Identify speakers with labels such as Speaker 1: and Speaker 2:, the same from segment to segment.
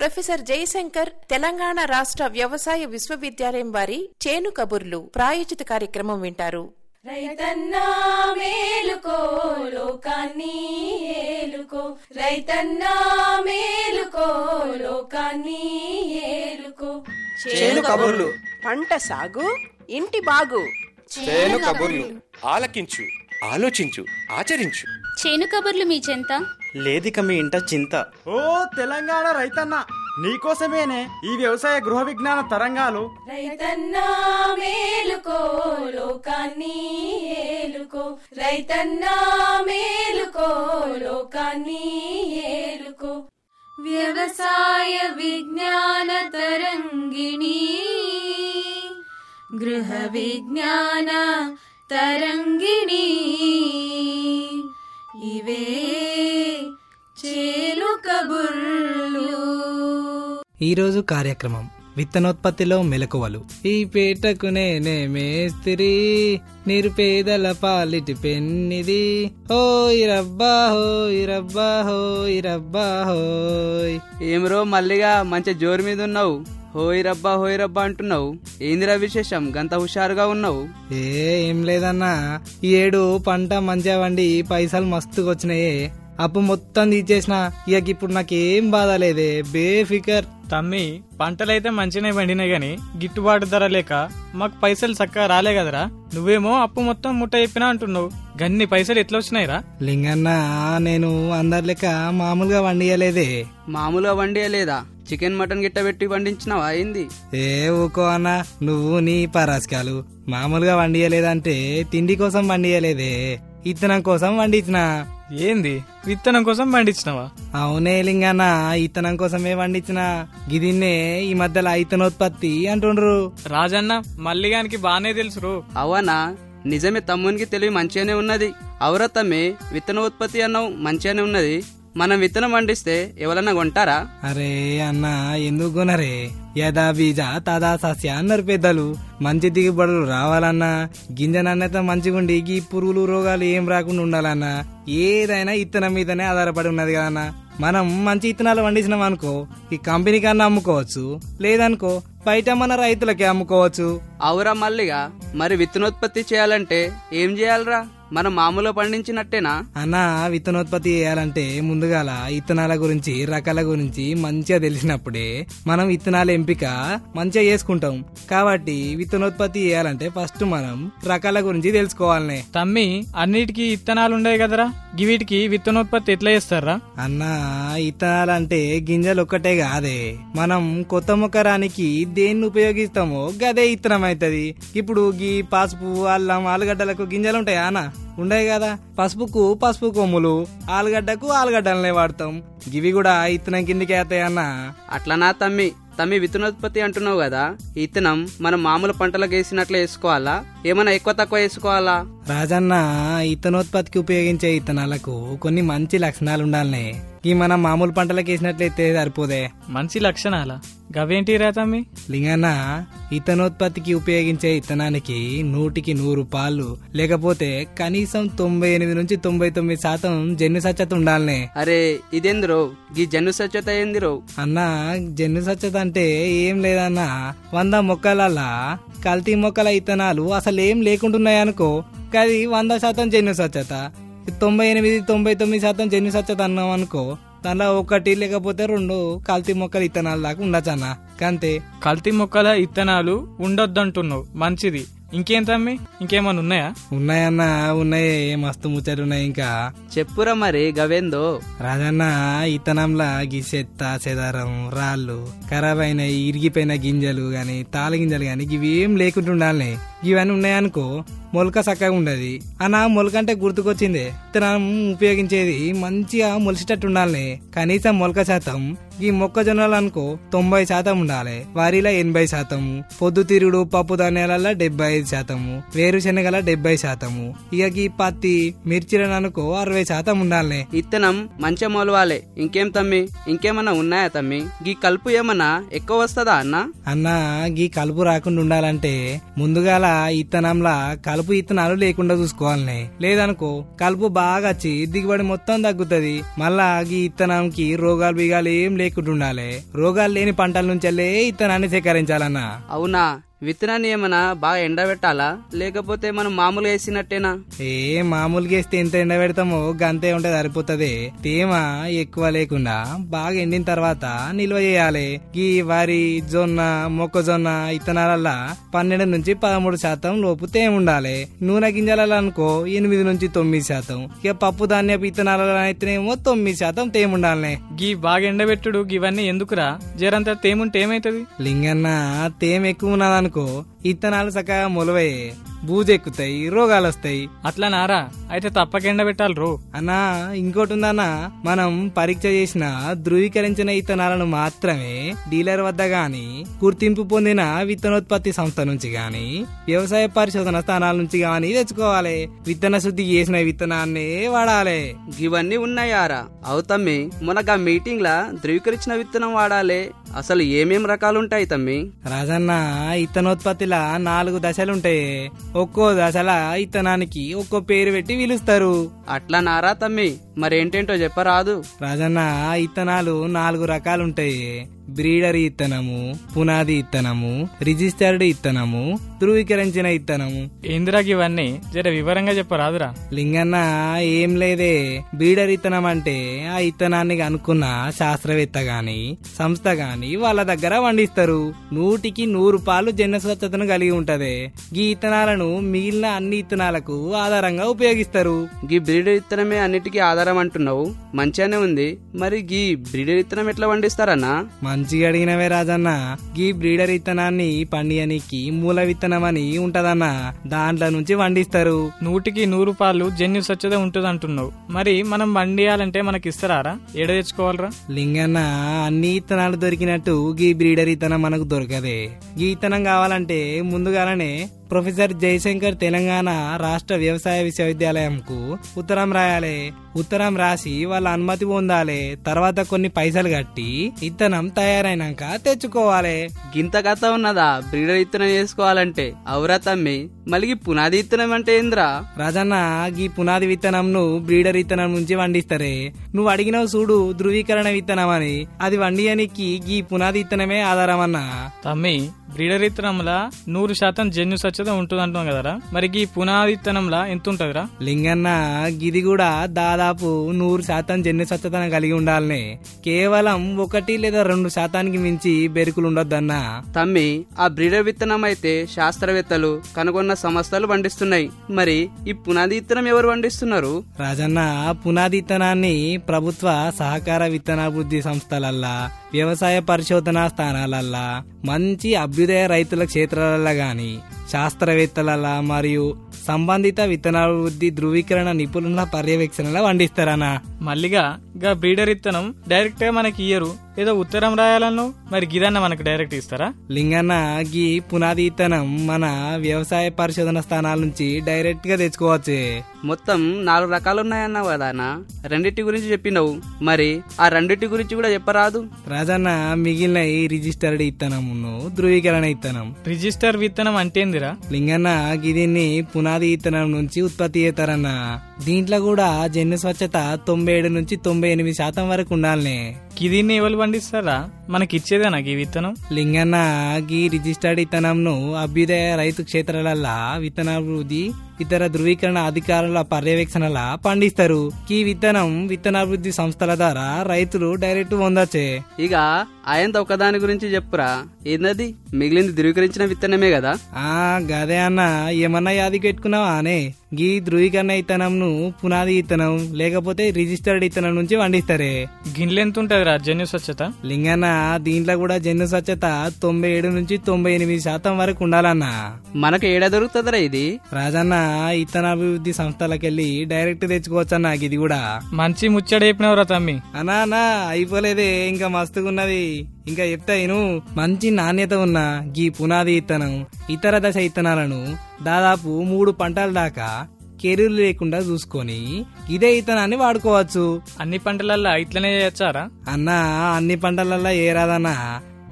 Speaker 1: professor Jayashankar Telangana రాష్ట్ర వ్యవసాయ విశ్వవిద్యాలయం వారి చేను కబుర్లు ప్రాయోజిత కార్యక్రమం వింటారు
Speaker 2: రైతన్నా మేలుకో లోకాన్ని ఏలుకో రైతన్నా మేలుకో లోకాన్ని ఏలుకో
Speaker 3: చేను కబుర్లు
Speaker 4: పంట సాగు ఇంటి బాగు
Speaker 3: చేను కబుర్లు ఆలకించు ఆలోచించు ఆచరించు
Speaker 5: చేను కబుర్లు మీ చెంత
Speaker 6: లేదిక మీ ఇంట చింత
Speaker 7: ఓ తెలంగాణ రైతన్న నీకోసమేనే ఈ వ్యవసాయ గృహ విజ్ఞాన తరంగాలు
Speaker 2: రైతన్నా మేలుకో లోకాన్ని ఏలుకో రైతన్నా మేలుకో లోకాన్ని ఏలుకో వ్యవసాయ విజ్ఞాన తరంగిణి గృహ విజ్ఞాన తరంగిణి ఇవే చేలు కబుర్లు
Speaker 8: ఈరోజు కార్యక్రమం విత్తనోత్పత్తిలో మెలకువలు ఈ పేటకు నేనే మేస్తిరి నిరుపేదల పాలిటి పెన్నిది హోయ్ రబ్బా హోయ్ రబ్బా హోయ్ రబ్బా హోయ్
Speaker 9: ఏమిరో మల్లిగా మంచి జోరు మీద ఉన్నావు హోయ్ రబ్బా హోయ్ రబ్బా అంటున్నావు ఏందిరా విశేషం గంత హుషారుగా ఉన్నావు
Speaker 8: ఏ ఏం లేదన్నా ఈ ఏడు పంట మంచిగా వండి పైసలు మస్తుగా వచ్చినాయే అప్పు మొత్తం తీసేసిన ఇక ఇప్పుడు నాకేం బాధ లేదే బేఫికర్
Speaker 7: తమ్మి పంటలైతే మంచిగానే పండినాయి గాని గిట్టుబాటు ధర లేక మాకు పైసలు చక్కగా రాలే కదరా నువ్వేమో అప్పు మొత్తం ముట్ట చెప్పినా అంటున్నావు గన్ని పైసలు ఎట్లా వచ్చినాయిరా
Speaker 8: లింగన్న నేను అందరి లెక్క మామూలుగా వండియలేదే
Speaker 9: మామూలుగా వండియలేదా చికెన్ మటన్ గిట్ట పెట్టి వండించినావా ఏంది
Speaker 8: ఏ ఊకో అన్న నువ్వు నీ పరాస్కాలు మామూలుగా వండియలేదంటే తిండి కోసం వండియలేదే ఇత్తనం కోసం వండించిన
Speaker 7: ఏంది విత్తనం కోసం పండించినావా
Speaker 8: అవునే లింగన్న ఇత్తనం కోసమే వండించిన గిదిన్నే ఈ మధ్యలో ఇత్తనోత్పత్తి అంటుండ్రు
Speaker 7: రాజన్న మల్లిగానికి బానే తెలుసురు
Speaker 9: అవనా నిజమే తమ్మునికి తెలివి మంచిగానే ఉన్నది అవురా తమ్మి విత్తనోత్పత్తి అన్నావు మంచిగానే ఉన్నది మనం విత్తనం పండిస్తే ఎవరన్నా కొంటారా
Speaker 8: అరే అన్న ఎందుకు కొనరే యదా బీజ తదా సస్య అన్నారు పెద్దలు మంచి దిగుబడులు రావాలన్నా గింజ నాణ్యత మంచిగుండి ఈ పురుగులు రోగాలు ఏం రాకుండా ఉండాలన్నా ఏదైనా ఇత్తనం మీదనే ఆధారపడి ఉన్నది కదన్నా మనం మంచి ఇత్తనాలు పండించినాం అనుకో ఈ కంపెనీ కన్నా అమ్ముకోవచ్చు లేదనుకో బయట మన రైతులకే అమ్ముకోవచ్చు
Speaker 9: అవురా మల్లిగా మరి విత్తనోత్పత్తి చేయాలంటే ఏం చేయాలరా మనం మామూలుగా పండించినట్టేనా
Speaker 8: అన్న విత్తనోత్పత్తి చేయాలంటే ముందుగాల ఇత్తనాల గురించి రకాల గురించి మంచిగా తెలిసినప్పుడే మనం విత్తనాల ఎంపిక మంచిగా చేసుకుంటాం కాబట్టి విత్తనోత్పత్తి చేయాలంటే ఫస్ట్ మనం రకాల గురించి తెలుసుకోవాలనే
Speaker 7: తమ్మి అన్నిటికీ ఇత్తనాలు ఉండవు కదరా గివీటికి విత్తనోత్పత్తి ఎట్లా చేస్తారా
Speaker 8: అన్న ఇత్తనాలంటే గింజలు ఒక్కటే కాదే మనం కొత్త మొక్కరానికి దేన్ని ఉపయోగిస్తామో గదే ఇత్తనం అవుతుంది ఇప్పుడు గీ పసుపు అల్లం ఆలుగడ్డలకు గింజలు ఉంటాయా అన్న ఉండయి కదా పసుపుకు పసుపు కొమ్ములు ఆలుగడ్డకు ఆలుగడ్డలనే వాడతాం గివి కూడా ఇత్తనం కిందికి అవుతాయి
Speaker 9: అట్లనా తమ్మి తమ్మి విత్తనోత్పత్తి అంటున్నావు కదా ఈ ఇత్తనం మనం మామూలు పంటలకు వేసినట్లు వేసుకోవాలా ఏమైనా ఎక్కువ తక్కువ వేసుకోవాలా
Speaker 8: రాజన్న ఇత్తనోత్పత్తికి ఉపయోగించే ఇత్తనాలకు కొన్ని మంచి లక్షణాలు ఉండాలనే ఈ మనం మామూలు పంటలకు వేసినట్లయితే సరిపోదే
Speaker 7: మంచి లక్షణాలా గవేంటి రా తమ్మి
Speaker 8: లింగన్న ఇతనోత్పత్తికి ఉపయోగించే ఇత్తనానికి నూటికి నూరు పాలు లేకపోతే కనీసం తొంభై ఎనిమిది నుంచి తొంభై తొమ్మిది శాతం జన్యు సత్యత ఉండాలనే
Speaker 9: అరే ఇదేందిరో గీ జన్ను స్వచ్ఛత ఏందిరో
Speaker 8: అన్న జన్యు సత్యత అంటే ఏం లేదన్నా వంద మొక్కలల్లా కల్తీ మొక్కల ఇత్తనాలు అసలు ఏం లేకుంటున్నాయనుకో అది వంద శాతం జన్యు స్వచ్ఛత తొంభై ఎనిమిది తొంభై తొమ్మిది శాతం జన్యు స్వచ్ఛత అన్నాం అనుకో దానిలో ఒకటి లేకపోతే రెండు కల్తీ మొక్కల ఇత్తనాలు దాకా ఉండొచ్చు అన్న కంతే
Speaker 7: కల్తీ మొక్కల ఇత్తనాలు ఉండొద్దంటున్నావు మంచిది ఇంకేం తమ్మి ఇంకేమన్నా ఉన్నాయా
Speaker 8: ఉన్నాయన్నా ఉన్నాయే మస్తు ముచ్చట్లు ఉన్నాయి ఇంకా
Speaker 9: చెప్పురా మరి గవేందో
Speaker 8: రాజన్న ఇత్తనంలా గీ చెత్త చెదారం రాళ్ళు ఖరాబ్ అయిన ఇరిగిపోయిన గింజలు గాని తాళ గింజలు గాని ఇవి ఏం లేకుంటుండాలి ఇవన్నీ ఉన్నాయనుకో మొలక చక్కగా ఉండదు అన్న మొలక అంటే గుర్తుకొచ్చిందే ఇత్తనం ఉపయోగించేది మంచిగా మొలిచేటట్టు ఉండాలి కనీసం మొలక శాతం ఈ మొక్కజొన్నలు అనుకో తొంభై శాతం ఉండాలి వరిలో ఎనభై శాతము పొద్దుతిరుగుడు పప్పు ధాన్యాలలో డెబ్బై ఐదు శాతము వేరుశనగల డెబ్బై శాతము ఇక ఈ పత్తి మిర్చిలను అనుకో అరవై శాతం ఉండాలి
Speaker 9: ఇత్తనం మంచిగా మొలవాలే ఇంకేం తమ్మి ఇంకేమన్నా ఉన్నాయా తమ్మి గీ కలుపు ఏమన్నా ఎక్కువ వస్తుందా అన్న
Speaker 8: అన్న గీ కలుపు రాకుండా ఉండాలంటే ముందుగాల ఇత్తనంలా కలుపు ఇత్తనాలు లేకుండా చూసుకోవాలనే లేదనుకో కలుపు బాగా వచ్చి దిగుబడి మొత్తం తగ్గుతుంది మళ్ళా ఈ ఇత్తనంకి రోగాలు బీగాలు ఏం లేకుండా ఉండాలి రోగాలు లేని పంటల నుంచెల్లే ఇత్తనాన్ని సేకరించాలన్నా
Speaker 9: అవునా విత్తనాన్ని ఏమన్నా బాగా ఎండబెట్టాలా లేకపోతే మనం మామూలుగా వేసినట్టేనా
Speaker 8: ఏ మామూలుగా వేస్తే ఎంత ఎండ పెడతామో గంతే ఉంటే సరిపోతుంది తేమ ఎక్కువ లేకుండా బాగా ఎండిన తర్వాత నిల్వ చేయాలి ఈ వరి జొన్న మొక్కజొన్న ఇత్తనాలల్లా పన్నెండు నుంచి పదమూడు శాతం లోపు తేమ ఉండాలి నూనె గింజలలో అనుకో ఎనిమిది నుంచి తొమ్మిది శాతం ఇక పప్పు ధాన్యపు ఇత్తనాలలో అయితేనేమో తొమ్మిది శాతం తేమ ఉండాలి
Speaker 7: గీ బాగా ఎండబెట్టుడు ఇవన్నీ ఎందుకురా జరంతా తేముంటే ఏమైతుంది
Speaker 8: లింగన్న తేమ ఎక్కువ ఉన్నదనుకో ఇత్తనాలు చక్కగా మొలవయ్యే బూజు ఎక్కుతాయి రోగాలు వస్తాయి
Speaker 7: అట్లా నారా అయితే తప్పక ఎండబెట్టాలి రో
Speaker 8: అన్నా ఇంకోటి ఉందన్నా మనం పరీక్ష చేసిన ధృవీకరించిన ఇత్తనాలను మాత్రమే డీలర్ వద్ద గాని గుర్తింపు పొందిన విత్తనోత్పత్తి సంస్థ నుంచి గాని వ్యవసాయ పరిశోధన స్థానాల నుంచి గాని తెచ్చుకోవాలి విత్తన శుద్ధి చేసిన విత్తనాన్నే వాడాలి
Speaker 9: ఇవన్నీ ఉన్నాయారా అవుతమ్మి మొనగా మీటింగ్ లా ధృవీకరించిన విత్తనం వాడాలి అసలు ఏమేం రకాలుంటాయి తమ్మి
Speaker 8: రాజన్న ఇత్తనోత్పత్తిలా నాలుగు దశలుంటాయి ఒక్కో దశల ఇత్తనానికి ఒక్కో పేరు పెట్టి పిలుస్తారు
Speaker 9: అట్లా నారా తమ్మి మరేంటేంటో చెప్పరాదు
Speaker 8: రాజన్న ఇత్తనాలు నాలుగు రకాలుంటాయి బ్రీడర్ ఇత్తనము పునాది ఇత్తనము రిజిస్టర్డ్ ఇత్తనము ధృవీకరించిన ఇత్తనము
Speaker 7: ఏందిరాకి ఇవన్నీ జర వివరంగా చెప్పరాదురా
Speaker 8: లింగన్న ఏం లేదే బ్రీడర్ ఇత్తనం అంటే ఆ ఇత్తనాన్ని అనుకున్న శాస్త్రవేత్త గాని సంస్థ గాని వాళ్ళ దగ్గర వండిస్తారు నూటికి నూరు పాలు జన్య స్వచ్ఛతను కలిగి ఉంటది ఈ ఇత్తనాలను మిగిలిన అన్ని ఇత్తనాలకు ఆధారంగా ఉపయోగిస్తారు
Speaker 9: గీ బ్రీడర్ విత్తనమే అన్నిటికీ ఆధారం అంటున్నావు మంచిగానే ఉంది మరి గీ బ్రీడర్ విత్తనం ఎట్లా పండిస్తారన్నా
Speaker 8: మంచిగా అడిగినవే రాజన్న గీ బ్రీడర్ విత్తనాన్ని పండియనికి మూల విత్తనం అని ఉంటదన్న దాంట్లో నుంచి వండిస్తారు
Speaker 7: నూటికి నూరు పాలు జన్యు స్వచ్ఛత ఉంటుంది అంటున్నావు మరి మనం వండియాలంటే మనకి ఇస్తారా ఏడ తెచ్చుకోవాలరా
Speaker 8: లింగన్న అన్ని ఇత్తనాలు దొరికినట్టు గీ బ్రీడర్ ఇత్తనం మనకు దొరకదే గీ ఇత్తనం కావాలంటే ముందుగానే ప్రొఫెసర్ జయశంకర్ తెలంగాణ రాష్ట్ర వ్యవసాయ విశ్వవిద్యాలయంకు ఉత్తరం రాయాలి ఉత్తరం రాసి వాళ్ళ అనుమతి పొందాలి తర్వాత కొన్ని పైసలు కట్టి ఇత్తనం తయారైనాక తెచ్చుకోవాలి
Speaker 9: గింత కథ ఉన్నదా బ్రీడర్ విత్తనం వేసుకోవాలంటే అవురా తమ్మి మళ్ళీ పునాది విత్తనం అంటే ఏంద్రా
Speaker 8: రాజన్న గీ పునాది విత్తనంను బ్రీడర్ విత్తనం నుంచి వండిస్తారే నువ్వు అడిగినావు చూడు ధృవీకరణ విత్తనం అని అది వండియనికి గీ పునాది విత్తనమే ఆధారమన్నా
Speaker 7: తమ్మి బ్రీడర్ విత్తనంలా నూరు శాతం జన్యు స్వచ్ఛత ఉంటుంది అంటున్నాం కదరా మరి ఈ పునాది విత్తనంలా ఎంత ఉంటదిరా
Speaker 8: లింగన్న గిది కూడా దాదాపు నూరు శాతం జన్యు స్వచ్ఛతను కలిగి ఉండాలనే కేవలం ఒకటి లేదా రెండు శాతానికి మించి బెరుకులు ఉండొద్దన్నా
Speaker 9: తమ్మి ఆ బ్రీడర్ విత్తనం అయితే శాస్త్రవేత్తలు కనుగొన్న సంస్థలు పండిస్తున్నాయి మరి ఈ పునాది విత్తనం ఎవరు పండిస్తున్నారు
Speaker 8: రాజన్న పునాది విత్తనాన్ని ప్రభుత్వ సహకార విత్తనాభివృద్ధి సంస్థలల్లా వ్యవసాయ పరిశోధనా స్థానాలల్లా మంచి అభ్యుదయ రైతుల క్షేత్రాలల్లా గాని శాస్త్రవేత్తలలా మరియు సంబంధిత విత్తనాభివృద్ధి ధృవీకరణ నిపుణుల పర్యవేక్షణలో వండిస్తారన్నా
Speaker 7: మళ్ళీగా గా బ్రీడర్ విత్తనం డైరెక్ట్ గా మనకి ఇయ్యరు ఏదో ఉత్తరం రాయాలను మరి గిదన్న మనకు డైరెక్ట్ ఇస్తారా
Speaker 8: లింగన్న గీ పునాది ఇత్తనం మన వ్యవసాయ పరిశోధన స్థానాల నుంచి డైరెక్ట్ గా తెచ్చుకోవచ్చు
Speaker 9: మొత్తం నాలుగు రకాలు ఉన్నాయన్నావు కదా అన్న రెండింటి గురించి చెప్పినావు మరి ఆ రెండింటి గురించి కూడా చెప్పరాదు
Speaker 8: రాజన్న మిగిలిన ఈ రిజిస్టర్డ్ ఇత్తనమును ధృవీకరణ ఇత్తనం
Speaker 7: రిజిస్టర్ విత్తనం అంటేందిరా
Speaker 8: లింగన్న గిదిన్ని పునాది ఇత్తనం నుంచి ఉత్పత్తి చేస్తారన్న దీంట్లో కూడా జన్యు స్వచ్ఛత తొంభై ఏడు నుంచి తొంభై ఎనిమిది శాతం వరకు ఉండాలనే
Speaker 7: గిదీన్ని ఎవరు పండిస్తారా మనకి ఇచ్చేదేనా ఈ విత్తనం
Speaker 8: లింగన్న గీ రిజిస్టర్డ్ ఇత్తనంను అభ్యుదయ రైతు క్షేత్రాలల్లా విత్తనాభివృద్ధి ఇతర ధృవీకరణ అధికారుల పర్యవేక్షణల పండిస్తారు ఈ విత్తనం విత్తనాభివృద్ధి సంస్థల ద్వారా రైతులు డైరెక్ట్ పొందొచ్చే
Speaker 9: ఇక ఆయంత ఒకదాని గురించి చెప్పురా ఏందది మిగిలింది ధృవీకరించిన విత్తనమే కదా
Speaker 8: ఆ గదే అన్న ఏమన్నా యాదికి పెట్టుకున్నావా అనే గీ ధృవీకరణ ఇత్తనంను పునాది ఇత్తనం లేకపోతే రిజిస్టర్డ్ ఇత్తనం నుంచి వండిస్తారే
Speaker 7: గిన్నెలెంత ఉంటదిరా జన్యు స్వచ్ఛత
Speaker 8: లింగన్న దీంట్లో కూడా జన్యు స్వచ్ఛత తొంభై ఏడు నుంచి తొంభై ఎనిమిది శాతం వరకు ఉండాలన్నా
Speaker 9: మనకు ఏడ దొరుకుతుందిరా ఇది
Speaker 8: రాజన్న ఇత్తనాభివృద్ధి సంస్థలకెళ్ళి డైరెక్ట్ తెచ్చుకోవచ్చన్నా ఇది కూడా
Speaker 7: మంచి ముచ్చట చెప్పినవరా తమ్మి
Speaker 8: అన్నా అన్నా అయిపోలేదే ఇంకా మస్తుగా ఉన్నది ఇంకా చెప్తా నేను మంచి నాణ్యత ఉన్న గీ పునాది ఇత్తనం ఇతర దశ ఇత్తనాలను దాదాపు మూడు పంటల దాకా కెరీర్ లేకుండా చూసుకొని ఇదే ఇత్తనాన్ని వాడుకోవచ్చు
Speaker 7: అన్ని పంటలల్లో ఇట్లనే చేయొచ్చారా
Speaker 8: అన్నా అన్ని పంటలల్లో ఏ రాదన్నా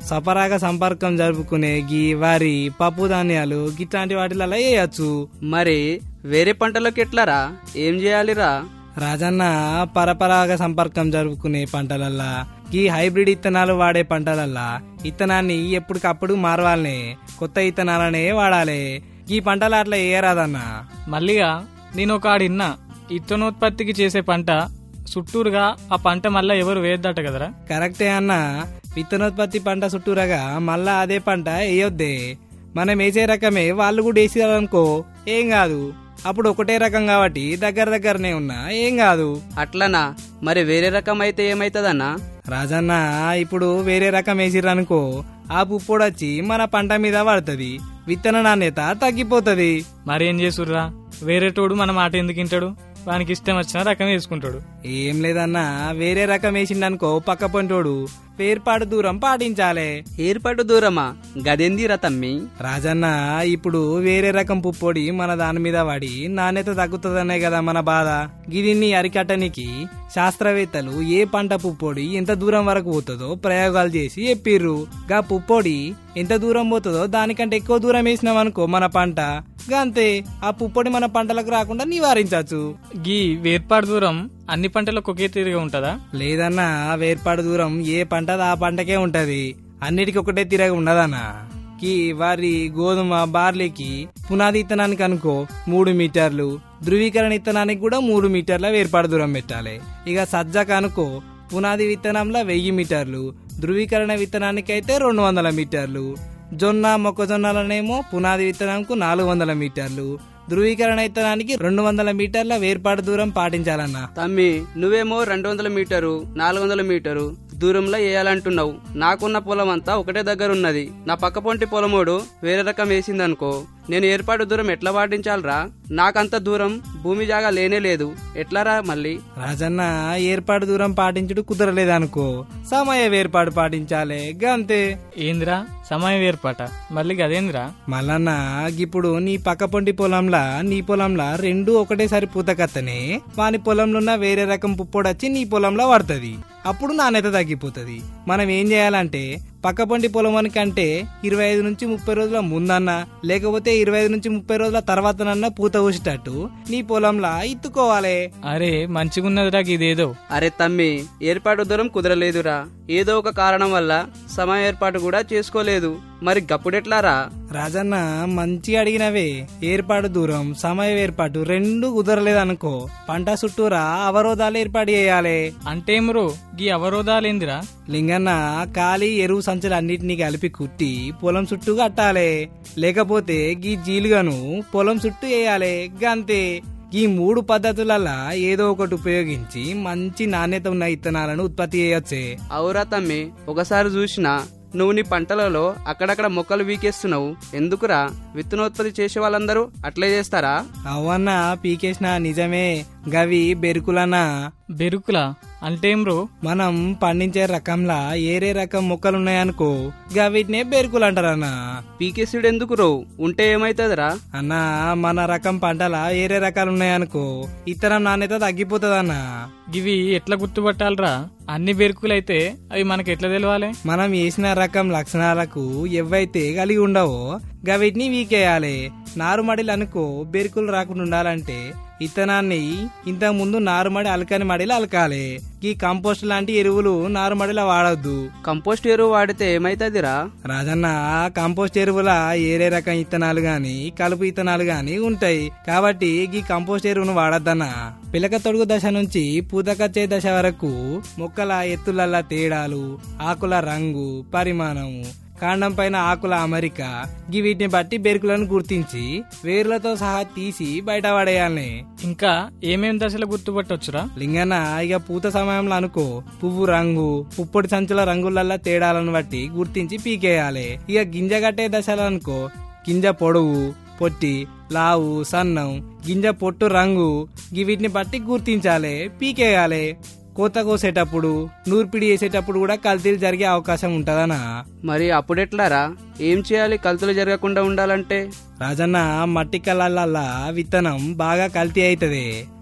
Speaker 8: సపరాగ సంపర్కం జరుపుకునే గీ వరి పప్పు ధాన్యాలు గిట్లాంటి వాటిలలో వేయచ్చు
Speaker 9: మరి వేరే పంటలకు ఎట్లారా ఏం చేయాలిరా
Speaker 8: రాజన్న పరపరాగ సంపర్కం జరుపుకునే పంటలల్లా ఈ హైబ్రిడ్ ఇత్తనాలు వాడే పంటలల్లా ఇత్తనాన్ని ఎప్పటికప్పుడు మారవాలనే కొత్త ఇత్తనాలనే వాడాలి ఈ పంటలు అట్లా వేయరాదన్నా
Speaker 7: మళ్ళీగా నేను ఒక ఆడిన్నా ఇత్తనోత్పత్తికి చేసే పంట చుట్టూరుగా ఆ పంట మళ్ళా ఎవరు వేయద్దట కదరా
Speaker 8: కరెక్టే అన్న విత్తనోత్పత్తి పంట చుట్టూరగా మళ్ళా అదే పంట వేయొద్దే మనం వేసే రకమే వాళ్ళు కూడా వేసారనుకో ఏం కాదు అప్పుడు ఒకటే రకం కాబట్టి దగ్గర దగ్గరనే ఉన్నా ఏం కాదు
Speaker 9: అట్లనా మరి వేరే రకం అయితే ఏమైతుందన్నా
Speaker 8: రాజన్న ఇప్పుడు వేరే రకం వేసిర్రనుకో ఆ పుప్పొడు వచ్చి మన పంట మీద పడుతుంది విత్తన నాణ్యత తగ్గిపోతుంది
Speaker 7: మరేం చేసుర్రా వేరేటోడు మన మాట ఎందుకు వింటాడు వానికి ఇష్టం వచ్చిన రకం వేసుకుంటాడు
Speaker 8: ఏం లేదన్నా వేరే రకం వేసిండనుకో పక్క పంటోడు పేర్పాటు దూరం పాటించాలే
Speaker 9: ఏర్పాటు దూరమా గదెందిరా తమ్మి
Speaker 8: రాజన్న ఇప్పుడు వేరే రకం పుప్పొడి మన దాని మీద పడి నాణ్యత తగ్గుతుందనే కదా మన బాధ గిదిన్ని అరికట్టనికి శాస్త్రవేత్తలు ఏ పంట పుప్పొడి ఎంత దూరం వరకు పోతుందో ప్రయోగాలు చేసి చెప్పిర్రు గా పుప్పొడి ఎంత దూరం పోతుందో దానికంటే ఎక్కువ దూరం వేసినాం అనుకో మన పంట గంతే ఆ పుప్పొడి మన పంటలకు రాకుండా నివారించవచ్చు
Speaker 7: గీ వేర్పాటు దూరం అన్ని పంటలకు ఒకే తీరుగా ఉంటుందా
Speaker 8: లేదన్నా వేర్పాటు దూరం ఏ పంట ఆ పంటకే ఉంటది అన్నిటికీ ఒకటే తిరగ ఉండదన్నా కి వరి గోధుమ బార్లీకి పునాది ఇత్తనానికి అనుకో మూడు మీటర్లు ధృవీకరణ ఇత్తనానికి కూడా మూడు మీటర్ల వేర్పాటు దూరం పెట్టాలి ఇక సజ్జకు అనుకో పునాది విత్తనంలో వెయ్యి మీటర్లు ధృవీకరణ విత్తనానికి అయితే రెండు వందల మీటర్లు జొన్న మొక్కజొన్నలనేమో పునాది విత్తనంకు నాలుగు వందల మీటర్లు ధృవీకరణ విత్తనానికి రెండు వందల మీటర్ల వేర్పాటు దూరం పాటించాలన్నా
Speaker 9: తమ్మి నువ్వేమో రెండు వందల మీటరు నాలుగు వందల మీటరు దూరంలో వేయాలంటున్నావు నాకున్న పొలం అంతా ఒకటే దగ్గర ఉన్నది నా పక్క పొంటి పొలమోడు వేరే రకం వేసిందనుకో నేను ఏర్పాటు దూరం ఎట్లా పాటించాలరా నాకంత దూరం భూమి జాగా లేనే లేదు ఎట్లారా మళ్ళీ
Speaker 8: రాజన్న ఏర్పాటు దూరం పాటించుడు కుదరలేదనుకో సమయ వేర్పాటు పాటించాలి గంతే
Speaker 7: ఏందిరా సమయం వేర్పాట మళ్ళీ అదేందిరా
Speaker 8: మల్లన్న ఇప్పుడు నీ పక్క పొంటి పొలంలా నీ పొలంలా రెండు ఒకటేసారి పూతకత్తనే వాని పొలంలో ఉన్న వేరే రకం పుప్పొడొచ్చి నీ పొలంలో పడుతుంది అప్పుడు నాణ్యత తగ్గిపోతుంది మనం ఏం చేయాలంటే పక్క పొంటి పొలం కంటే ఇరవై ఐదు నుంచి ముప్పై రోజుల ముందన్నా లేకపోతే ఇరవై ఐదు నుంచి ముప్పై రోజుల తర్వాతనన్నా పూత ఊసేటట్టు నీ పొలంలా ఇత్తుకోవాలి
Speaker 7: అరే మంచిగున్నదిరా ఇదేదో
Speaker 9: అరే తమ్మి ఏర్పాటు దూరం కుదరలేదురా ఏదో ఒక కారణం వల్ల సమయం ఏర్పాటు కూడా చేసుకోలేదు మరి గప్పుడెట్లారా
Speaker 8: రాజన్న మంచిగా అడిగినవే ఏర్పాటు దూరం సమయ ఏర్పాటు రెండు కుదరలేదనుకో పంట చుట్టూరా అవరోధాలు ఏర్పాటు చేయాలి
Speaker 7: అంటే మరో గీ అవరోధాలేందిరా
Speaker 8: లింగన్న ఖాళీ ఎరువు సంచులు అన్నిటినీ కలిపి కుట్టి పొలం చుట్టూ కట్టాలి లేకపోతే గీ జీలుగను పొలం చుట్టూ వేయాలి గంతే ఈ మూడు పద్ధతులలో ఏదో ఒకటి ఉపయోగించి మంచి నాణ్యత ఉన్న ఇత్తనాలను ఉత్పత్తి చేయొచ్చే
Speaker 9: అవురా తమ్మి ఒకసారి చూసినా నువ్వు నీ పంటలలో అక్కడక్కడ మొక్కలు వీకేస్తున్నావు ఎందుకురా విత్తనోత్పత్తి చేసే వాళ్ళందరూ అట్లే చేస్తారా
Speaker 8: అవన్నా పీకేసిన నిజమే గవి బెరుకులనా
Speaker 7: బెరుకులా అంటే బ్రో
Speaker 8: మనం పండించే రకంలా ఏరే రకం మొక్కలు ఉన్నాయనుకో గవిటినే బెరుకులు అంటారన్న
Speaker 9: పీకేసుడు ఎందుకు రో ఉంటే ఏమైతుందిరా
Speaker 8: అన్నా మన రకం పంటల ఏరే రకాలు ఉన్నాయనుకో ఇతరం నాణ్యత తగ్గిపోతుందన్నా
Speaker 7: గివి ఎట్లా గుర్తుపట్టాలరా అన్ని బెరుకులైతే అవి మనకి ఎట్లా తెలవాలి
Speaker 8: మనం వేసిన రకం లక్షణాలకు ఎవైతే కలిగి ఉండవో గవిటిని వీకేయాలి నారుమడిలు అనుకో బెరుకులు రాకుండా ఉండాలంటే ఇత్తనాన్ని ఇంతకు ముందు నారుమడి అలకని మడిలో అలకాలి ఈ కంపోస్ట్ లాంటి ఎరువులు నారుమడిలో వాడొద్దు
Speaker 9: కంపోస్ట్ ఎరువు వాడితే ఏమైతుందిరా
Speaker 8: రాజన్న కంపోస్ట్ ఎరువుల ఏరే రకం ఇత్తనాలు గాని కలుపు ఇత్తనాలు గాని ఉంటాయి కాబట్టి ఈ కంపోస్ట్ ఎరువును వాడద్దన్న పిలక తొడుగు దశ నుంచి పూతకచ్చే దశ వరకు మొక్కల ఎత్తులల్ల తేడాలు ఆకుల రంగు పరిమాణము కాండం పైన ఆకుల అమరిక గి వీటిని బట్టి బెరుకులను గుర్తించి వేర్లతో సహా తీసి బయట పడేయాలి
Speaker 7: ఇంకా ఏమేం దశలు గుర్తుపట్టొచ్చురా
Speaker 8: లింగన్న ఇక పూత సమయంలో అనుకో పువ్వు రంగు పుప్పొడి సంచుల రంగులల్లా తేడాలను బట్టి గుర్తించి పీకేయాలి ఇక గింజ కట్టే దశలు అనుకో గింజ పొడవు పొట్టి లావు సన్నం గింజ పొట్టు రంగు గి వీటిని బట్టి గుర్తించాలి పీకేయాలి కోత కోసేటప్పుడు నూర్పిడి చేసేటప్పుడు కూడా కల్తీలు జరిగే అవకాశం ఉంటదనా
Speaker 9: మరి అప్పుడెట్లారా ఏం చేయాలి కలుతులు జరగకుండా ఉండాలంటే
Speaker 8: రాజన్న మట్టి కళ్ళల్లా విత్తనం బాగా కల్తీ అవుతుంది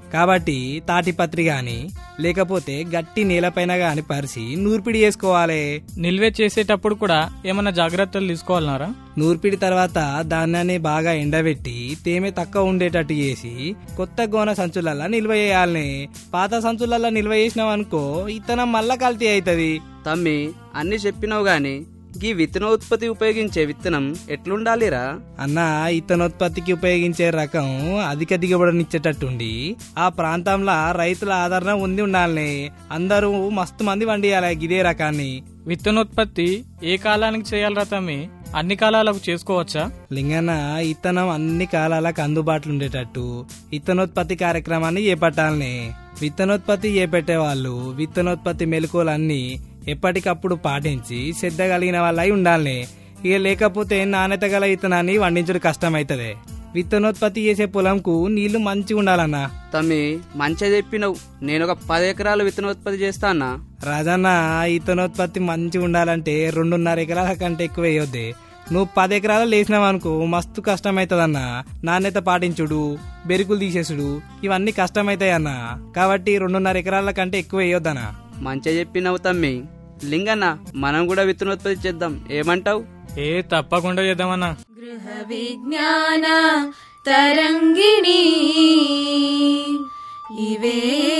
Speaker 8: కాబట్టి తాటిపత్రి గాని లేకపోతే గట్టి నేలపైన గాని పరిచి నూర్పిడి చేసుకోవాలి
Speaker 7: నిల్వే చేసేటప్పుడు కూడా ఏమన్నా జాగ్రత్తలు తీసుకోవాలన్నారా
Speaker 8: నూర్పిడి తర్వాత ధాన్యాన్ని బాగా ఎండబెట్టి తేమ తక్కువ ఉండేటట్టు చేసి కొత్త గోన సంచులల్లా నిల్వ చేయాలని పాత సంచులల్లా నిల్వ చేసినాం అనుకో ఇత్తనం మళ్ళా కల్తీ అవుతుంది
Speaker 9: తమ్మి అన్ని చెప్పినావు గాని గీ విత్తనోత్పత్తి ఉపయోగించే విత్తనం ఎట్లుండాలిరా
Speaker 8: అన్న ఇత్తనోత్పత్తికి ఉపయోగించే రకం అధిక దిగుబడినిచ్చేటట్టుండి ఆ ప్రాంతంలో రైతుల ఆదరణ ఉంది ఉండాలని అందరూ మస్తు మంది వండియాలి ఇదే రకాన్ని
Speaker 7: విత్తనోత్పత్తి ఏ కాలానికి చేయాలరా తమ్మి అన్ని కాలాలకు చేసుకోవచ్చా
Speaker 8: లింగన్న ఇత్తనం అన్ని కాలాలకు అందుబాటులో ఉండేటట్టు ఇత్తనోత్పత్తి కార్యక్రమాన్ని చేపట్టాలని విత్తనోత్పత్తి చేపట్టే వాళ్ళు విత్తనోత్పత్తి మెలకువలన్నీ ఎప్పటికప్పుడు పాటించి శ్రద్ధ కలిగిన వాళ్ళై ఉండాలి ఇక లేకపోతే నాణ్యత గల విత్తనాన్ని వండించడం కష్టమైతది విత్తనోత్పత్తి చేసే పొలంకు నీళ్లు మంచిగా ఉండాలన్నా
Speaker 9: తమ్మి మంచిగా చెప్పినావు నేను ఒక పది ఎకరాలు విత్తనోత్పత్తి చేస్తా అన్నా
Speaker 8: రాజన్న ఇతనోత్పత్తి మంచిగా ఉండాలంటే రెండున్నర ఎకరాల కంటే ఎక్కువ వేయొద్దే నువ్వు పది ఎకరాలు లేసినావు అనుకో మస్తు కష్టమవుతుందన్న నాణ్యత పాటించుడు బెరుకులు తీసేసుడు ఇవన్నీ కష్టమవుతాయి అన్న కాబట్టి రెండున్నర ఎకరాల కంటే ఎక్కువ వేయొద్దనా
Speaker 9: మంచిగా చెప్పినావు తమ్మి లింగన్న మనం కూడా విత్తనోత్పత్తి చేద్దాం ఏమంటావు
Speaker 7: ఏ తప్పకుండా చేద్దామన్నా
Speaker 2: గృహ విజ్ఞాన తరంగిణి ఇవే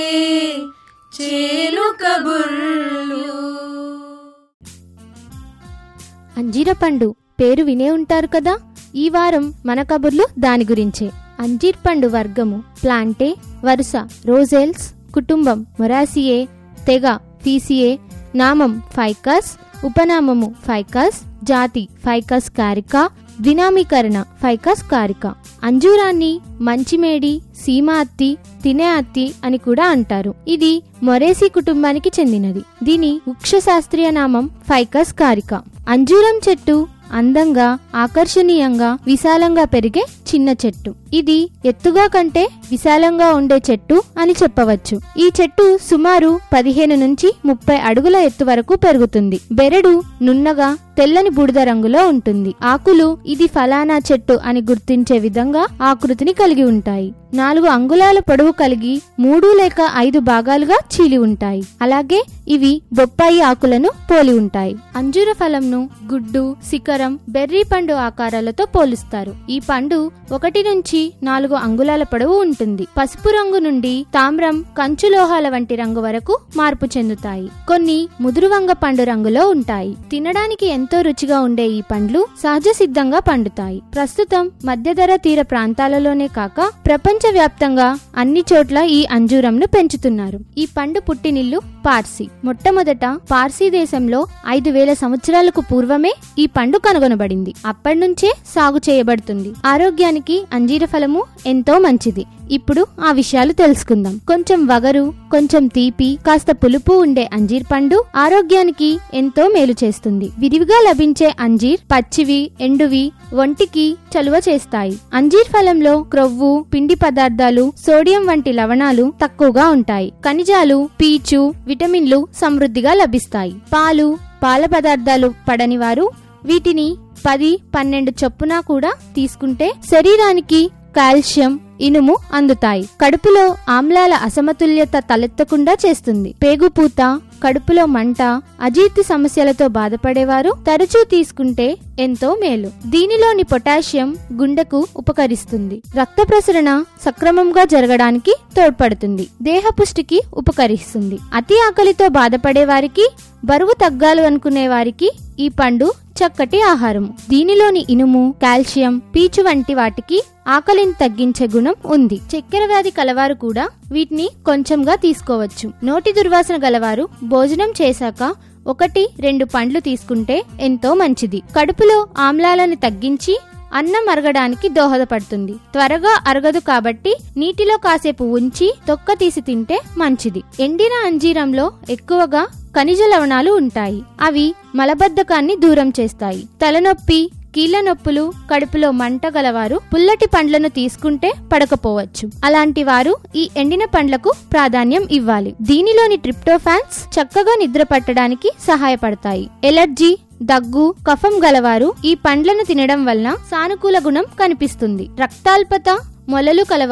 Speaker 2: చేలు కబుర్లు
Speaker 5: అంజీర పండు పేరు వినే ఉంటారు కదా ఈ వారం మన కబుర్లు దాని గురించే అంజీర్ పండు వర్గము ప్లాంటే వరుస రోజెల్స్ కుటుంబం మొరాసియే తెగ ఫీసియే నామం ఫైకస్ ఉపనామము ఫైకస్ జాతి ఫైకస్ కారికా ద్వినామీకరణ ఫైకస్ కారిక అంజూరాన్ని మంచిమేడి సీమ అత్తి తినే అత్తి అని కూడా అంటారు ఇది మొరేసి కుటుంబానికి చెందినది దీని వృక్ష శాస్త్రీయ నామం ఫైకస్ కారిక అంజూరం చెట్టు అందంగా ఆకర్షణీయంగా విశాలంగా పెరిగే చిన్న చెట్టు ఇది ఎత్తుగా కంటే విశాలంగా ఉండే చెట్టు అని చెప్పవచ్చు ఈ చెట్టు సుమారు పదిహేను నుంచి ముప్పై అడుగుల ఎత్తు వరకు పెరుగుతుంది బెరడు నున్నగా తెల్లని బూడిద రంగులో ఉంటుంది ఆకులు ఇది ఫలానా చెట్టు అని గుర్తించే విధంగా ఆకృతిని కలిగి ఉంటాయి నాలుగు అంగుళాల పొడవు కలిగి మూడు లేక ఐదు భాగాలుగా చీలి ఉంటాయి అలాగే ఇవి బొప్పాయి ఆకులను పోలి ఉంటాయి అంజూర ఫలంను గుడ్డు శిఖరం బెర్రీ పండు ఆకారాలతో పోలుస్తారు ఈ పండు ఒకటి నుంచి నాలుగు అంగుళాల పొడవు ఉంటుంది పసుపు రంగు నుండి తామ్రం కంచు లోహాల వంటి రంగు వరకు మార్పు చెందుతాయి కొన్ని ముదురువంగ పండు రంగులో ఉంటాయి తినడానికి ఎంతో రుచిగా ఉండే ఈ పండ్లు సహజ సిద్ధంగా పండుతాయి ప్రస్తుతం మధ్యధర తీర ప్రాంతాలలోనే కాక ప్రపంచ వ్యాప్తంగా అన్ని చోట్ల ఈ అంజూరంను పెంచుతున్నారు ఈ పండు పుట్టినిల్లు పార్సీ మొట్టమొదట పార్సీ దేశంలో ఐదు వేల సంవత్సరాలకు పూర్వమే ఈ పండు కనుగొనబడింది అప్పటి నుంచే సాగు చేయబడుతుంది ఆరోగ్యానికి అంజీర ఫలము ఎంతో మంచిది ఇప్పుడు ఆ విషయాలు తెలుసుకుందాం కొంచెం వగరు కొంచెం తీపి కాస్త పులుపు ఉండే అంజీర్ పండు ఆరోగ్యానికి ఎంతో మేలు చేస్తుంది విరివిగా లభించే అంజీర్ పచ్చివి ఎండువి ఒంటికి చలువ చేస్తాయి అంజీర్ ఫలంలో క్రొవ్వు పిండి పదార్థాలు సోడియం వంటి లవణాలు తక్కువగా ఉంటాయి ఖనిజాలు పీచు విటమిన్లు సమృద్ధిగా లభిస్తాయి పాలు పాల పదార్థాలు పడని వారు వీటిని పది పన్నెండు చొప్పున కూడా తీసుకుంటే శరీరానికి కాల్షియం ఇనుము అందుతాయి కడుపులో ఆమ్లాల అసమతుల్యత తలెత్తకుండా చేస్తుంది పేగుపూత కడుపులో మంట అజీర్తి సమస్యలతో బాధపడేవారు తరచూ తీసుకుంటే ఎంతో మేలు దీనిలోని పొటాషియం గుండెకు ఉపకరిస్తుంది రక్త ప్రసరణ సక్రమంగా జరగడానికి తోడ్పడుతుంది దేహ పుష్టికి ఉపకరిస్తుంది అతి ఆకలితో బాధపడే వారికి బరువు తగ్గాలు అనుకునే వారికి ఈ పండు చక్కటి ఆహారము దీనిలోని ఇనుము కాల్షియం పీచు వంటి వాటికి ఆకలిని తగ్గించే గుణం ఉంది చక్కెర వ్యాధి కలవారు కూడా వీటిని కొంచెంగా తీసుకోవచ్చు నోటి దుర్వాసన గలవారు భోజనం చేశాక ఒకటి రెండు పండ్లు తీసుకుంటే ఎంతో మంచిది కడుపులో ఆమ్లాలను తగ్గించి అన్నం అరగడానికి దోహదపడుతుంది త్వరగా అరగదు కాబట్టి నీటిలో కాసేపు ఉంచి తొక్క తీసి తింటే మంచిది ఎండిన అంజీరంలో ఎక్కువగా ఖనిజ లవణాలు ఉంటాయి అవి మలబద్ధకాన్ని దూరం చేస్తాయి తలనొప్పి కీళ్ల నొప్పులు కడుపులో మంట గలవారు పుల్లటి పండ్లను తీసుకుంటే పడకపోవచ్చు అలాంటి వారు ఈ ఎండిన పండ్లకు ప్రాధాన్యం ఇవ్వాలి దీనిలోని ట్రిప్టోఫాన్స్ చక్కగా నిద్ర పట్టడానికి సహాయపడతాయి ఎలర్జీ దగ్గు కఫం గలవారు ఈ పండ్లను తినడం వలన సానుకూల గుణం కనిపిస్తుంది రక్తాల్పత మొలలు కలవారు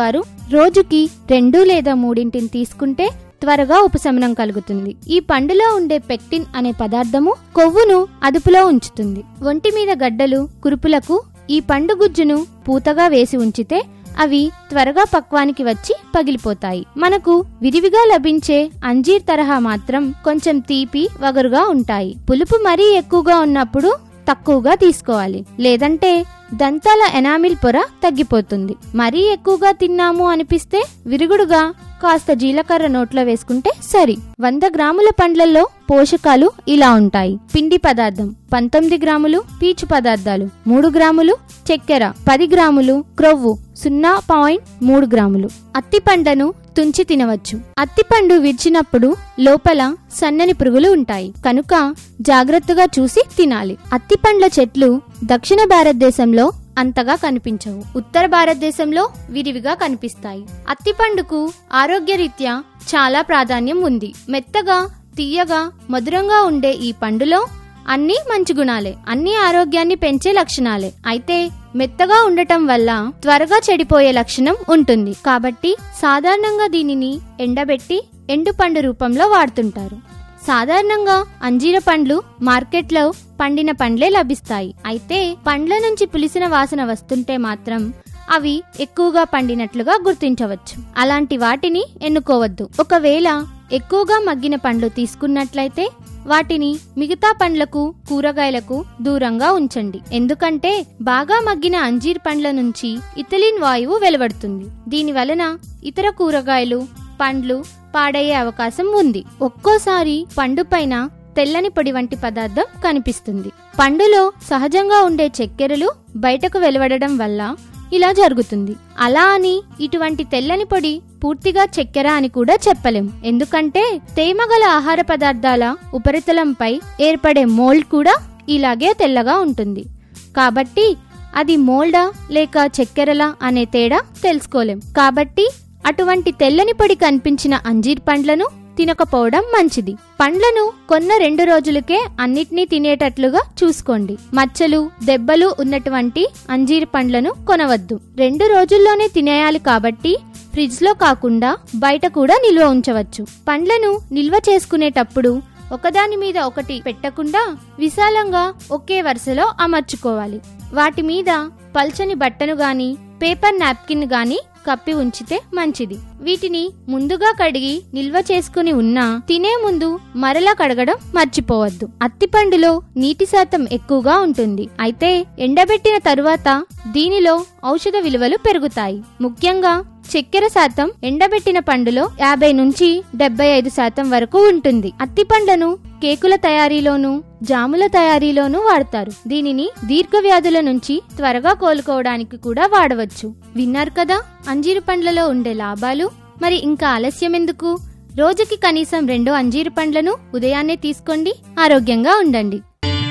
Speaker 5: రోజుకి రెండు లేదా మూడింటిని తీసుకుంటే త్వరగా ఉపశమనం కలుగుతుంది ఈ పండులో ఉండే పెక్టిన్ అనే పదార్థము కొవ్వును అదుపులో ఉంచుతుంది ఒంటి మీద గడ్డలు కురుపులకు ఈ పండు గుజ్జును పూతగా వేసి ఉంచితే అవి త్వరగా పక్వానికి వచ్చి పగిలిపోతాయి మనకు విరివిగా లభించే అంజీర్ తరహా మాత్రం కొంచెం తీపి వగరుగా ఉంటాయి పులుపు మరీ ఎక్కువగా ఉన్నప్పుడు తక్కువగా తీసుకోవాలి లేదంటే దంతాల ఎనామిల్ పొర తగ్గిపోతుంది మరీ ఎక్కువగా తిన్నాము అనిపిస్తే విరుగుడుగా కాస్త జీలకర్ర నోట్లో వేసుకుంటే సరి వంద గ్రాముల పండ్లలో పోషకాలు ఇలా ఉంటాయి పిండి పదార్థం పంతొమ్మిది గ్రాములు పీచు పదార్థాలు మూడు గ్రాములు చక్కెర పది గ్రాములు క్రొవ్వు సున్నా పాయింట్ మూడు గ్రాములు అత్తిపండను తుంచి తినవచ్చు అత్తిపండు విరిచినప్పుడు లోపల సన్నని పురుగులు ఉంటాయి కనుక జాగ్రత్తగా చూసి తినాలి అత్తిపండ్ల చెట్లు దక్షిణ భారతదేశంలో అంతగా కనిపించవు ఉత్తర భారతదేశంలో విరివిగా కనిపిస్తాయి అత్తిపండుకు ఆరోగ్యరీత్యా చాలా ప్రాధాన్యం ఉంది మెత్తగా తీయగా మధురంగా ఉండే ఈ పండులో అన్ని మంచి గుణాలే అన్ని ఆరోగ్యాన్ని పెంచే లక్షణాలే అయితే మెత్తగా ఉండటం వల్ల త్వరగా చెడిపోయే లక్షణం ఉంటుంది కాబట్టి సాధారణంగా దీనిని ఎండబెట్టి ఎండు పండు రూపంలో వాడుతుంటారు సాధారణంగా అంజీర పండ్లు మార్కెట్లో పండిన పండ్లే లభిస్తాయి అయితే పండ్ల నుంచి పులిసిన వాసన వస్తుంటే మాత్రం అవి ఎక్కువగా పండినట్లుగా గుర్తించవచ్చు అలాంటి వాటిని ఎన్నుకోవద్దు ఒకవేళ ఎక్కువగా మగ్గిన పండ్లు తీసుకున్నట్లయితే వాటిని మిగతా పండ్లకు కూరగాయలకు దూరంగా ఉంచండి ఎందుకంటే బాగా మగ్గిన అంజీర్ పండ్ల నుంచి ఇథిలిన్ వాయువు వెలువడుతుంది దీని వలన ఇతర కూరగాయలు పండ్లు పాడయ్యే అవకాశం ఉంది ఒక్కోసారి పండు పైన తెల్లని పొడి వంటి పదార్థం కనిపిస్తుంది పండులో సహజంగా ఉండే చక్కెరలు బయటకు వెలువడడం వల్ల ఇలా జరుగుతుంది అలా అని ఇటువంటి తెల్లని పొడి పూర్తిగా చక్కెర అని కూడా చెప్పలేం ఎందుకంటే తేమగల ఆహార పదార్థాల ఉపరితలంపై ఏర్పడే మోల్డ్ కూడా ఇలాగే తెల్లగా ఉంటుంది కాబట్టి అది మోల్డా లేక చక్కెరలా అనే తేడా తెలుసుకోలేం కాబట్టి అటువంటి తెల్లని పొడి కనిపించిన అంజీర్ పండ్లను తినకపోవడం మంచిది పండ్లను కొన్న రెండు రోజులకే అన్నిటినీ తినేటట్లుగా చూసుకోండి మచ్చలు దెబ్బలు ఉన్నటువంటి అంజీర్ పండ్లను కొనవద్దు రెండు రోజుల్లోనే తినేయాలి కాబట్టి ఫ్రిడ్జ్ లో కాకుండా బయట కూడా నిల్వ ఉంచవచ్చు పండ్లను నిల్వ చేసుకునేటప్పుడు ఒకదాని మీద ఒకటి పెట్టకుండా విశాలంగా ఒకే వరుసలో అమర్చుకోవాలి వాటి మీద పల్చని బట్టను గాని పేపర్ నాప్కిన్ గాని కప్పి ఉంచితే మంచిది వీటిని ముందుగా కడిగి నిల్వ చేసుకుని ఉన్నా తినే ముందు మరలా కడగడం మర్చిపోవద్దు అత్తిపండులో నీటి శాతం ఎక్కువగా ఉంటుంది అయితే ఎండబెట్టిన తరువాత దీనిలో ఔషధ విలువలు పెరుగుతాయి ముఖ్యంగా చక్కెర శాతం ఎండబెట్టిన పండులో యాభై నుంచి డెబ్బై ఐదు శాతం వరకు ఉంటుంది అత్తి పండ్లను కేకుల తయారీలోను జాముల తయారీలోనూ వాడతారు దీనిని దీర్ఘ వ్యాధుల నుంచి త్వరగా కోలుకోవడానికి కూడా వాడవచ్చు విన్నారు కదా అంజీరు పండ్లలో ఉండే లాభాలు మరి ఇంకా ఆలస్యం ఎందుకు రోజుకి కనీసం రెండు అంజీరు పండ్లను ఉదయాన్నే తీసుకోండి ఆరోగ్యంగా ఉండండి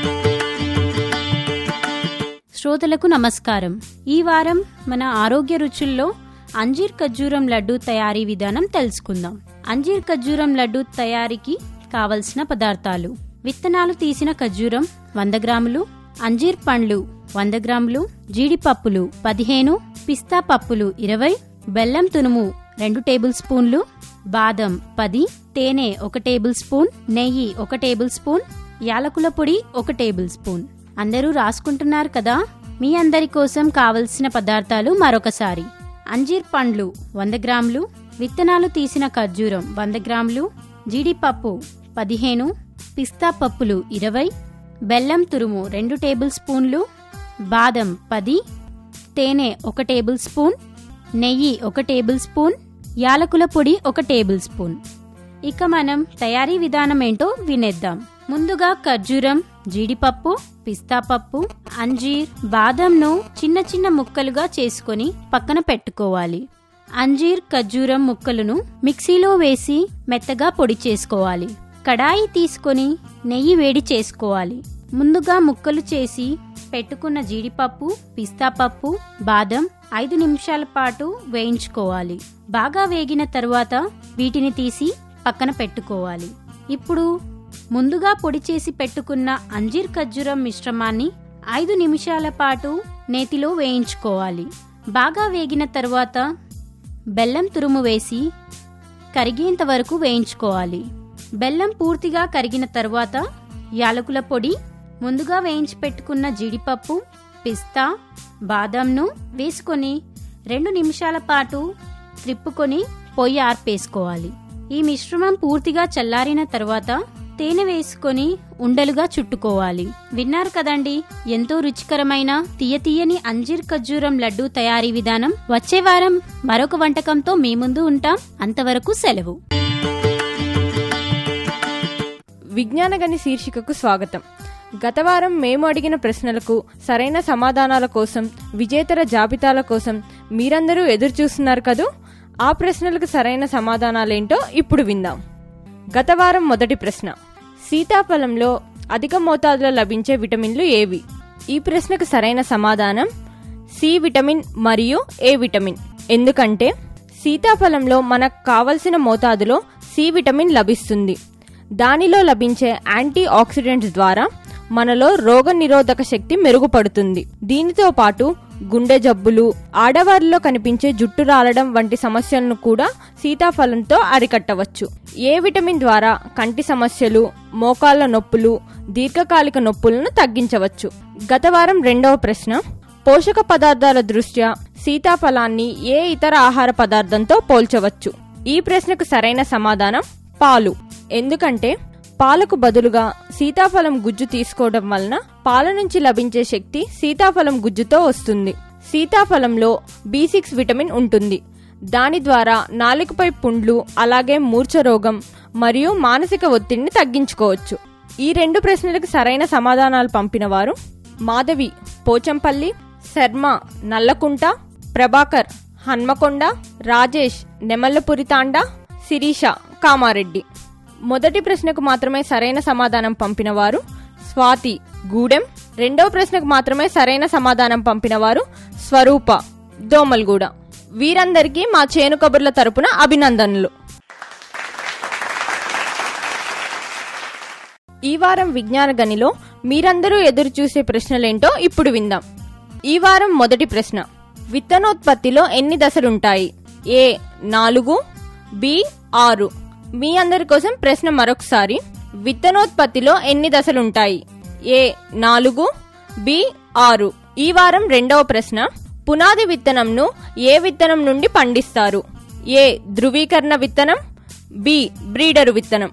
Speaker 10: శ్రోతలకు నమస్కారం ఈ వారం మన ఆరోగ్య రుచుల్లో అంజీర్ ఖర్జూరం లడ్డు తయారీ విధానం తెలుసుకుందాం అంజీర్ ఖర్జూరం లడ్డు తయారీకి కావలసిన పదార్థాలు విత్తనాలు తీసిన ఖర్జూరం వంద గ్రాములు అంజీర్ పండ్లు వంద గ్రాములు జీడిపప్పులు పదిహేను పిస్తా పప్పులు ఇరవై బెల్లం తునుము రెండు టేబుల్ స్పూన్లు బాదం పది తేనె ఒక టేబుల్ స్పూన్ నెయ్యి ఒక టేబుల్ స్పూన్ యాలకుల పొడి ఒక టేబుల్ స్పూన్ అందరూ రాసుకుంటున్నారు కదా మీ అందరి కోసం కావలసిన పదార్థాలు మరొకసారి అంజీర్ పండ్లు వంద గ్రాములు విత్తనాలు తీసిన ఖర్జూరం వంద గ్రాములు జీడిపప్పు పదిహేను పిస్తా పప్పులు ఇరవై బెల్లం తురుము రెండు టేబుల్ స్పూన్లు బాదం పది తేనె ఒక టేబుల్ స్పూన్ నెయ్యి ఒక టేబుల్ స్పూన్ యాలకుల పొడి ఒక టేబుల్ స్పూన్ ఇక మనం తయారీ విధానం ఏంటో వినేద్దాం ముందుగా ఖర్జూరం జీడిపప్పు పిస్తా పప్పు అంజీర్ బాదంను చిన్న చిన్న ముక్కలుగా చేసుకొని పక్కన పెట్టుకోవాలి అంజీర్ ఖర్జూరం ముక్కలను మిక్సీలో వేసి మెత్తగా పొడి చేసుకోవాలి కడాయి తీసుకొని నెయ్యి వేడి చేసుకోవాలి ముందుగా ముక్కలు చేసి పెట్టుకున్న జీడిపప్పు పిస్తా పప్పు బాదం ఐదు నిమిషాల పాటు వేయించుకోవాలి బాగా వేగిన తరువాత వీటిని తీసి పక్కన పెట్టుకోవాలి ఇప్పుడు ముందుగా పొడి చేసి పెట్టుకున్న అంజీర్ ఖర్జూరం మిశ్రమాన్ని ఐదు నిమిషాల పాటు నేతిలో వేయించుకోవాలి బాగా వేగిన తరువాత బెల్లం తురుము వేసి కరిగేంత వరకు వేయించుకోవాలి బెల్లం పూర్తిగా కరిగిన తరువాత యాలకుల పొడి ముందుగా వేయించి పెట్టుకున్న జీడిపప్పు పిస్తా బాదంను వేసుకొని రెండు నిమిషాల పాటు త్రిప్పుకొని పొయ్యి ఆర్పేసుకోవాలి ఈ మిశ్రమం పూర్తిగా చల్లారిన తర్వాత తేనె వేసుకొని ఉండలుగా చుట్టుకోవాలి విన్నారు కదండి ఎంతో రుచికరమైన తీయ తీయని అంజీర్ ఖర్జూరం లడ్డూ తయారీ విధానం వచ్చే వారం మరొక వంటకంతో మీ ముందు ఉంటాం అంతవరకు సెలవు
Speaker 11: విజ్ఞానగని శీర్షికకు స్వాగతం గత వారం మేము అడిగిన ప్రశ్నలకు సరైన సమాధానాల కోసం విజేతల జాబితాల కోసం మీరందరూ ఎదురు చూస్తున్నారు కదూ ఆ ప్రశ్నలకు సరైన సమాధానాలేంటో ఇప్పుడు విందాం గత వారం మొదటి ప్రశ్న సీతాఫలంలో అధిక మోతాదులో లభించే విటమిన్లు ఏవి ఈ ప్రశ్నకు సరైన సమాధానం సి విటమిన్ మరియు ఏ విటమిన్ ఎందుకంటే సీతాఫలంలో మనకు కావలసిన మోతాదులో సి విటమిన్ లభిస్తుంది దానిలో లభించే యాంటీ ఆక్సిడెంట్స్ ద్వారా మనలో రోగ నిరోధక శక్తి మెరుగుపడుతుంది దీనితో పాటు గుండె జబ్బులు ఆడవారిలో కనిపించే జుట్టు రాలడం వంటి సమస్యలను కూడా సీతాఫలంతో అరికట్టవచ్చు ఏ విటమిన్ ద్వారా కంటి సమస్యలు మోకాళ్ల నొప్పులు దీర్ఘకాలిక నొప్పులను తగ్గించవచ్చు గత వారం రెండవ ప్రశ్న పోషక పదార్థాల దృష్ట్యా సీతాఫలాన్ని ఏ ఇతర ఆహార పదార్థంతో పోల్చవచ్చు ఈ ప్రశ్నకు సరైన సమాధానం పాలు ఎందుకంటే పాలకు బదులుగా సీతాఫలం గుజ్జు తీసుకోవడం వలన పాల నుంచి లభించే శక్తి సీతాఫలం గుజ్జుతో వస్తుంది సీతాఫలంలో బి సిక్స్ విటమిన్ ఉంటుంది దాని ద్వారా నాలుకపై పుండ్లు అలాగే మూర్ఛ రోగం మరియు మానసిక ఒత్తిడిని తగ్గించుకోవచ్చు ఈ రెండు ప్రశ్నలకు సరైన సమాధానాలు పంపిన వారు మాధవి పోచంపల్లి శర్మ నల్లకుంట ప్రభాకర్ హన్మకొండ రాజేష్ నెమల్లపురితాండ శిరీష కామారెడ్డి మొదటి ప్రశ్నకు మాత్రమే సరైన సమాధానం పంపిన వారు స్వాతి గూడెం రెండవ ప్రశ్నకు మాత్రమే సరైన సమాధానం పంపిన వారు స్వరూప దోమల్గూడ వీరందరికీ మా చేను కబుర్ల తరపున అభినందనలు ఈ వారం విజ్ఞాన గనిలో మీరందరూ ఎదురు చూసే ప్రశ్నలేంటో ఇప్పుడు విందాం ఈ వారం మొదటి ప్రశ్న విత్తనోత్పత్తిలో ఎన్ని దశలుంటాయి ఏ నాలుగు బి ఆరు మీ అందరి కోసం ప్రశ్న మరొకసారి విత్తనోత్పత్తిలో ఎన్ని దశలుంటాయి ఏ నాలుగు బి ఆరు ఈ వారం రెండవ ప్రశ్న పునాది విత్తనంను ఏ విత్తనం నుండి పండిస్తారు ఏ ధృవీకరణ విత్తనం బి బ్రీడరు విత్తనం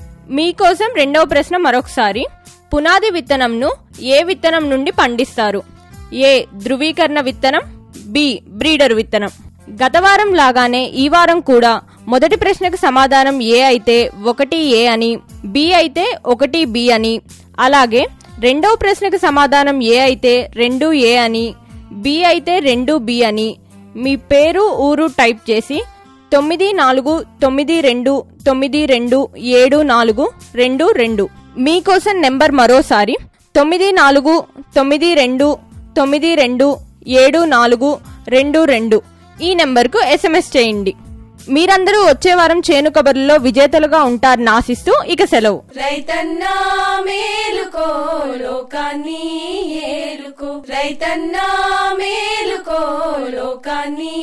Speaker 11: మీకోసం రెండవ ప్రశ్న మరొకసారి పునాది విత్తనంను ఏ విత్తనం నుండి పండిస్తారు ఏ ధృవీకరణ విత్తనం బి బ్రీడరు విత్తనం గత వారం లాగానే ఈ వారం కూడా మొదటి ప్రశ్నకు సమాధానం ఏ అయితే ఒకటి ఏ అని బి అయితే ఒకటి బి అని అలాగే రెండవ ప్రశ్నకు సమాధానం ఏ అయితే రెండు ఏ అని బి అయితే రెండు బి అని మీ పేరు ఊరు టైప్ చేసి తొమ్మిది నాలుగు తొమ్మిది రెండు తొమ్మిది రెండు ఏడు నాలుగు రెండు రెండు మీకోసం నెంబర్ మరోసారి తొమ్మిది నాలుగు తొమ్మిది రెండు తొమ్మిది రెండు ఏడు నాలుగు రెండు రెండు ఈ నెంబర్కు ఎస్ఎంఎస్ చేయండి మీరందరూ వచ్చే వారం చేను కబుర్లలో విజేతలుగా ఉంటారని ఆశిస్తూ ఇక సెలవు
Speaker 2: రైతన్నా మేలుకో లోకాన్ని ఏలుకో రైతన్నా మేలుకో లోకాన్ని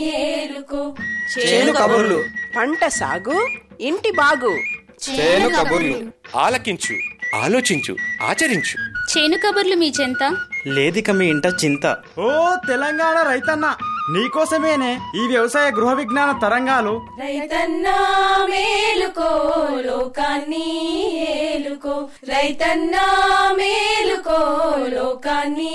Speaker 2: ఏలుకో
Speaker 3: చేను కబుర్లు
Speaker 4: పంట సాగు ఇంటి బాగు
Speaker 3: చేను కబుర్లు ఆలకించు ఆలోచించు ఆచరించు
Speaker 10: చేను కబుర్లు మీ చెంత
Speaker 6: లేదిక మీ ఇంట చింత
Speaker 12: ఓ తెలంగాణ రైతన్న నీకోసమేనే ఈ వ్యవసాయ గృహ విజ్ఞాన తరంగాలు
Speaker 2: రైతన్నా మేలుకో లోకాన్ని ఏలుకో రైతన్నా మేలుకో లోకాన్ని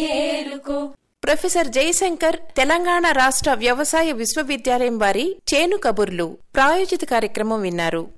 Speaker 2: ఏలుకో
Speaker 1: ప్రొఫెసర్ జయశంకర్ తెలంగాణ రాష్ట్ర వ్యవసాయ విశ్వవిద్యాలయం వారి చేను కబుర్లు ప్రాయోజిత కార్యక్రమం విన్నారు